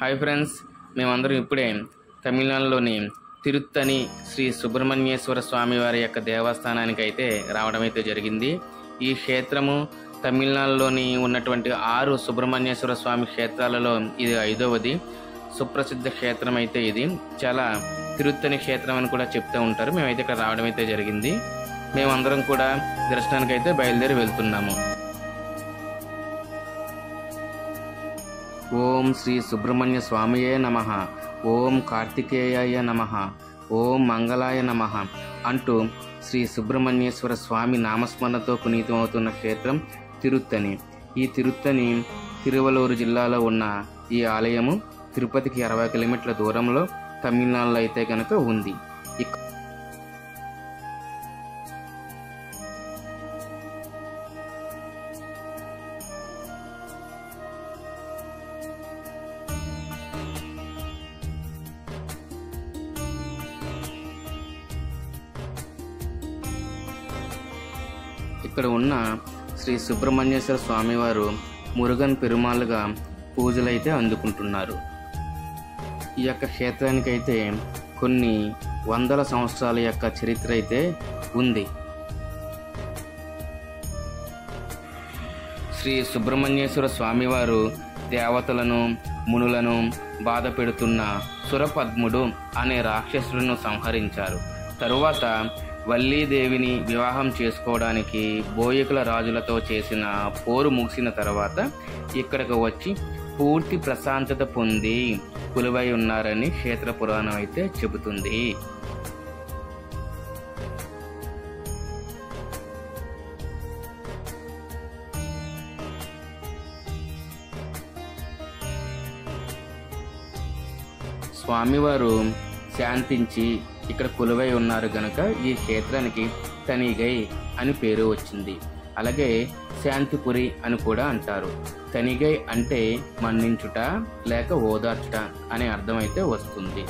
hi friends మేమందరం ఇప్పుడే తమిళనాడులోని తిరుత్తని శ్రీ సుబ్రహ్మణ్యేశ్వర స్వామి వారి యొక్క దేవస్థానానికి అయితే రావడం అయితే జరిగింది ఈ క్షేత్రము తమిళనాడులోని ఉన్నటువంటి ఆరు సుబ్రహ్మణ్యేశ్వర స్వామి క్షేత్రాలలో ఇది ఐదవది సుప్రసిద్ధ క్షేత్రం అయితే ఇది చాలా తిరుత్తని క్షేత్రం అని కూడా చెప్తూ ఉంటారు మేమైతే ఇక్కడ రావడం అయితే జరిగింది మేమందరం కూడా దర్శనానికి అయితే బయలుదేరి వెళ్తున్నాము ఓం శ్రీ సుబ్రహ్మణ్య స్వామియే నమ ఓం కార్తికేయాయ నమ ఓం మంగళాయ నమ అంటూ శ్రీ సుబ్రహ్మణ్యేశ్వర స్వామి నామస్మరణతో పునీతమవుతున్న క్షేత్రం తిరుత్తని ఈ తిరుత్తని తిరువలూరు జిల్లాలో ఉన్న ఈ ఆలయము తిరుపతికి అరవై కిలోమీటర్ల దూరంలో తమిళనాడులో అయితే కనుక ఉంది ఇక ఇక్కడ ఉన్న శ్రీ సుబ్రహ్మణ్యేశ్వర స్వామివారు మురుగన్ పెరుమాళ్ళుగా పూజలైతే అందుకుంటున్నారు ఈ యొక్క క్షేత్రానికైతే కొన్ని వందల సంవత్సరాల యొక్క చరిత్ర అయితే ఉంది శ్రీ సుబ్రహ్మణ్యేశ్వర స్వామివారు దేవతలను మునులను బాధ పెడుతున్న సురపద్ముడు అనే రాక్షసులను సంహరించారు తరువాత వల్లీదేవిని వివాహం చేసుకోవడానికి బోయకుల రాజులతో చేసిన పోరు ముగిసిన తర్వాత ఇక్కడికి వచ్చి పూర్తి ప్రశాంతత పొంది కొలువై ఉన్నారని క్షేత్ర పురాణం అయితే చెబుతుంది స్వామివారు శాంతించి ఇక్కడ కొలువై ఉన్నారు గనుక ఈ క్షేత్రానికి తనిగై అని పేరు వచ్చింది అలాగే శాంతిపురి అని కూడా అంటారు తనిగై అంటే మన్నించుట లేక ఓదార్చుట అనే అర్థం అయితే వస్తుంది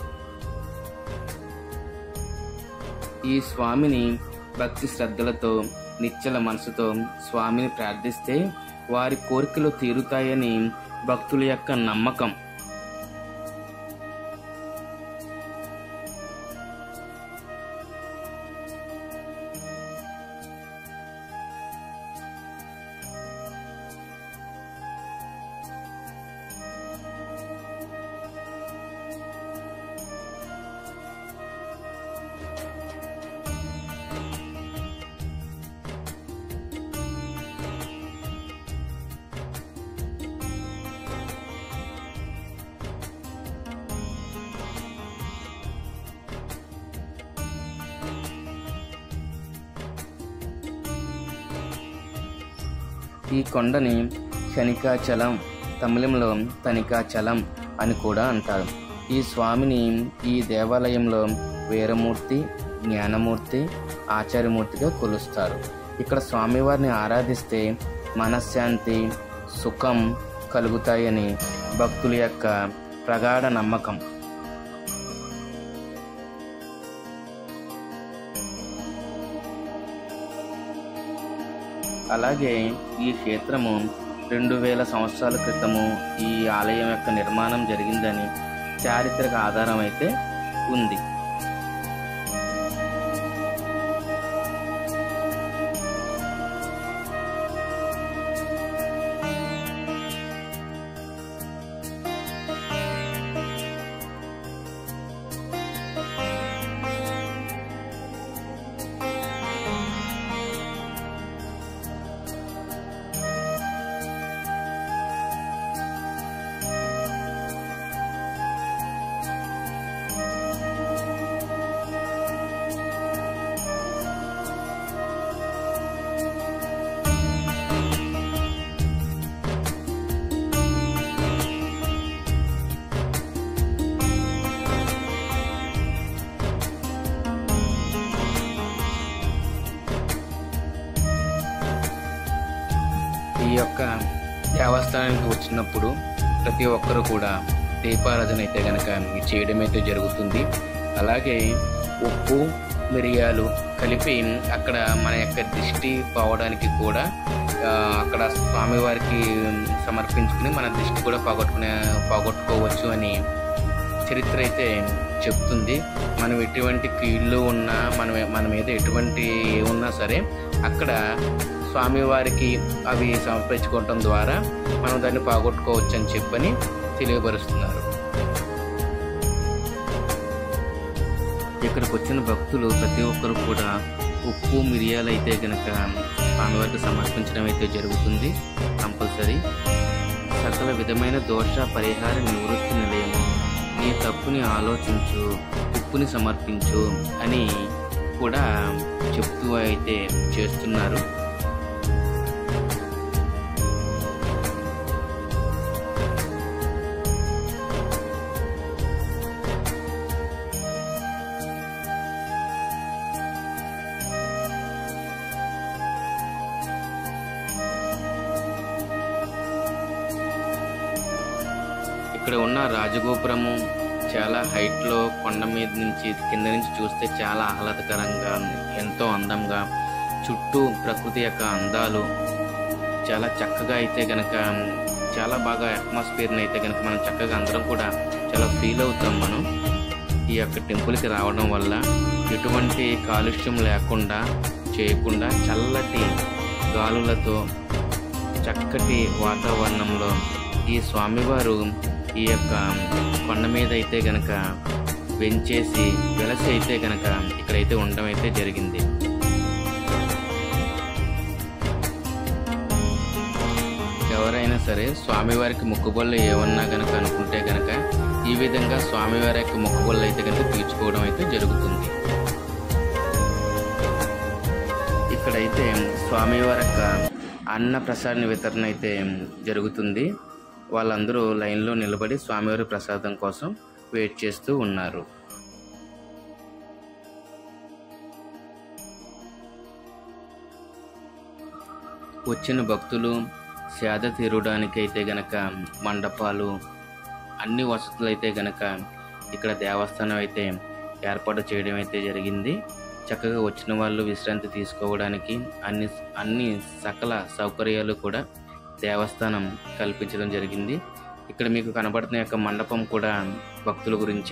ఈ స్వామిని భక్తి శ్రద్ధలతో నిశ్చల మనసుతో స్వామిని ప్రార్థిస్తే వారి కోరికలు తీరుతాయని భక్తుల యొక్క నమ్మకం ఈ కొండని శనికాచలం తమిళంలో తనికాచలం అని కూడా అంటారు ఈ స్వామిని ఈ దేవాలయంలో వీరమూర్తి జ్ఞానమూర్తి ఆచార్యమూర్తిగా కొలుస్తారు ఇక్కడ స్వామివారిని ఆరాధిస్తే మనశ్శాంతి సుఖం కలుగుతాయని భక్తుల యొక్క ప్రగాఢ నమ్మకం అలాగే ఈ క్షేత్రము రెండు వేల సంవత్సరాల క్రితము ఈ ఆలయం యొక్క నిర్మాణం జరిగిందని చారిత్రక ఆధారం అయితే ఉంది ఈ యొక్క దేవస్థానానికి వచ్చినప్పుడు ప్రతి ఒక్కరూ కూడా దీపారాధన అయితే కనుక చేయడం అయితే జరుగుతుంది అలాగే ఉప్పు మిరియాలు కలిపి అక్కడ మన యొక్క దిష్టి పోవడానికి కూడా ఆ, అక్కడ స్వామివారికి సమర్పించుకుని మన దృష్టి కూడా పోగొట్టుకునే పోగొట్టుకోవచ్చు అని చరిత్ర అయితే చెప్తుంది మనం ఎటువంటి కీళ్ళు ఉన్నా మన మన మీద ఎటువంటి ఏ ఉన్నా సరే అక్కడ స్వామివారికి అవి సమర్పించుకోవటం ద్వారా మనం దాన్ని పోగొట్టుకోవచ్చు అని చెప్పని తెలియపరుస్తున్నారు ఇక్కడికి వచ్చిన భక్తులు ప్రతి ఒక్కరు కూడా ఉప్పు మిరియాలు అయితే గనక స్వామివారికి సమర్పించడం అయితే జరుగుతుంది కంపల్సరీ సకల విధమైన దోష పరిహార నివృత్తి నిలయము నీ తప్పుని ఆలోచించు ఉప్పుని సమర్పించు అని కూడా చెప్తూ అయితే చేస్తున్నారు ఇక్కడ ఉన్న రాజగోపురము చాలా హైట్లో కొండ మీద నుంచి కింద నుంచి చూస్తే చాలా ఆహ్లాదకరంగా ఎంతో అందంగా చుట్టూ ప్రకృతి యొక్క అందాలు చాలా చక్కగా అయితే గనక చాలా బాగా అట్మాస్ఫియర్ని అయితే గనక మనం చక్కగా అందరం కూడా చాలా ఫీల్ అవుతాం మనం ఈ యొక్క టెంపుల్కి రావడం వల్ల ఎటువంటి కాలుష్యం లేకుండా చేయకుండా చల్లటి గాలులతో చక్కటి వాతావరణంలో ఈ స్వామివారు ఈ యొక్క కొండ మీద అయితే గనక వెంచేసి వెలసి అయితే గనక ఇక్కడైతే ఉండడం అయితే జరిగింది ఎవరైనా సరే స్వామివారికి మొక్కుబళ్ళు ఏమన్నా గనక అనుకుంటే గనక ఈ విధంగా స్వామివారి యొక్క మొక్కుబళ్ళు అయితే గనక తీర్చుకోవడం అయితే జరుగుతుంది ఇక్కడైతే స్వామివారి యొక్క అన్న ప్రసాద వితరణ అయితే జరుగుతుంది వాళ్ళందరూ లైన్లో నిలబడి స్వామివారి ప్రసాదం కోసం వెయిట్ చేస్తూ ఉన్నారు వచ్చిన భక్తులు సేద తీరడానికైతే గనక మండపాలు అన్ని వసతులు అయితే గనక ఇక్కడ దేవస్థానం అయితే ఏర్పాటు చేయడం అయితే జరిగింది చక్కగా వచ్చిన వాళ్ళు విశ్రాంతి తీసుకోవడానికి అన్ని అన్ని సకల సౌకర్యాలు కూడా దేవస్థానం కల్పించడం జరిగింది ఇక్కడ మీకు కనబడుతున్న యొక్క మండపం కూడా భక్తుల గురించే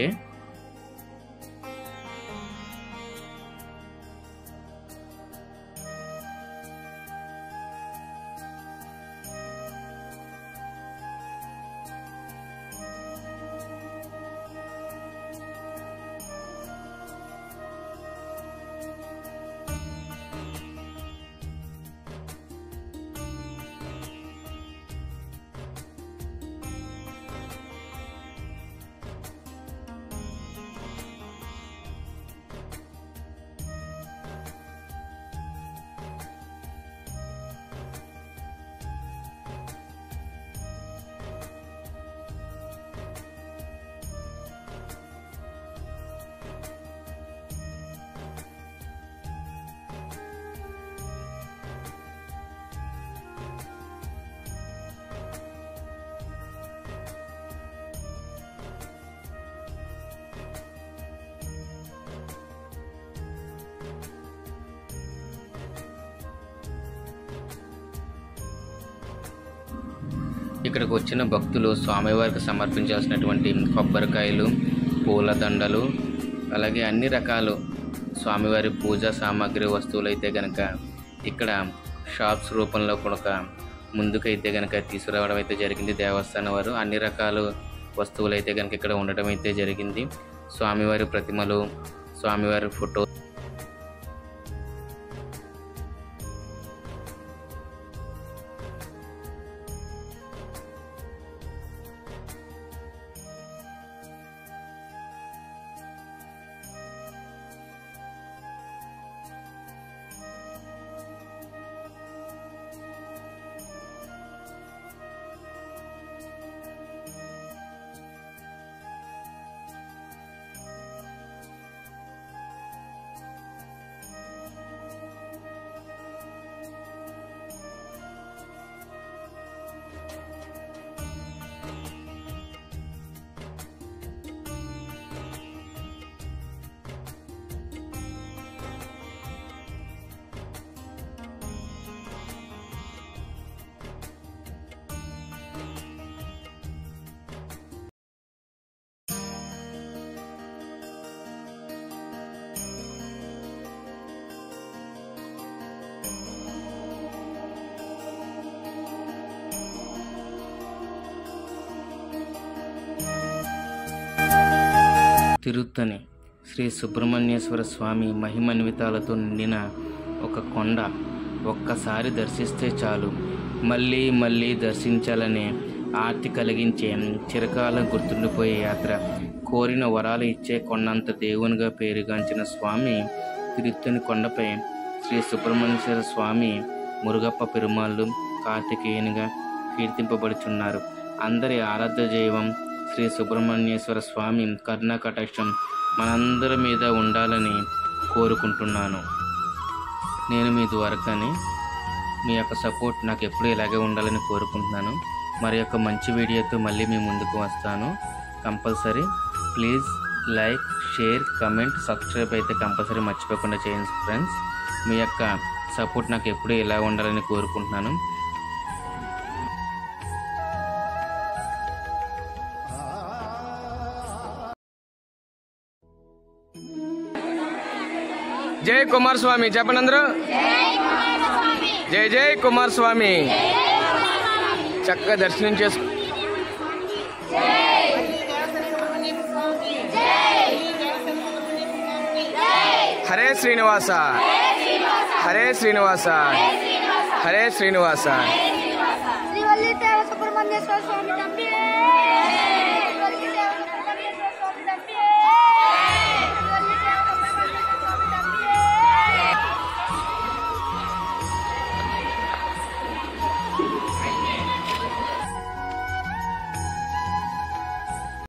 ఇక్కడికి వచ్చిన భక్తులు స్వామివారికి సమర్పించాల్సినటువంటి కొబ్బరికాయలు పూల దండలు అలాగే అన్ని రకాలు స్వామివారి పూజా సామాగ్రి వస్తువులు అయితే గనక ఇక్కడ షాప్స్ రూపంలో కూడా ముందుకైతే గనక తీసుకురావడం అయితే జరిగింది దేవస్థానం వారు అన్ని రకాల వస్తువులు అయితే కనుక ఇక్కడ ఉండటం అయితే జరిగింది స్వామివారి ప్రతిమలు స్వామివారి ఫోటో తిరుత్తని శ్రీ సుబ్రహ్మణ్యేశ్వర స్వామి మహిమన్వితాలతో నిండిన ఒక కొండ ఒక్కసారి దర్శిస్తే చాలు మళ్ళీ మళ్ళీ దర్శించాలనే ఆర్తి కలిగించే చిరకాలం గుర్తుండిపోయే యాత్ర కోరిన వరాలు ఇచ్చే కొండంత దేవునిగా పేరుగాంచిన స్వామి తిరుత్తని కొండపై శ్రీ సుబ్రహ్మణ్యేశ్వర స్వామి మురుగప్ప పెరుమాళ్ళు కార్తికేయునిగా కీర్తింపబడుచున్నారు అందరి ఆరాధ్య దైవం శ్రీ సుబ్రహ్మణ్యేశ్వర స్వామి కరుణా కటాక్షం మనందరి మీద ఉండాలని కోరుకుంటున్నాను నేను మీ ద్వారకాని మీ యొక్క సపోర్ట్ నాకు ఎప్పుడూ ఇలాగే ఉండాలని కోరుకుంటున్నాను మరి యొక్క మంచి వీడియోతో మళ్ళీ మీ ముందుకు వస్తాను compulsory please like share comment subscribe అయితే కంపల్సరీ మర్చిపోకుండా చేయండి ఫ్రెండ్స్ మీ యొక్క సపోర్ట్ నాకు ఎప్పుడూ ఇలా ఉండాలని కోరుకుంటున్నాను జై కుమారస్వామి చెప్పండి అందరూ జై జై కుమారస్వామి చక్కగా దర్శనం చేసు హరే శ్రీనివాస హరే శ్రీనివాస హరే శ్రీనివాస శ్రీవల్లి దేవ సుబ్రహ్మణ్యేశ్వర స్వామి తండ్రి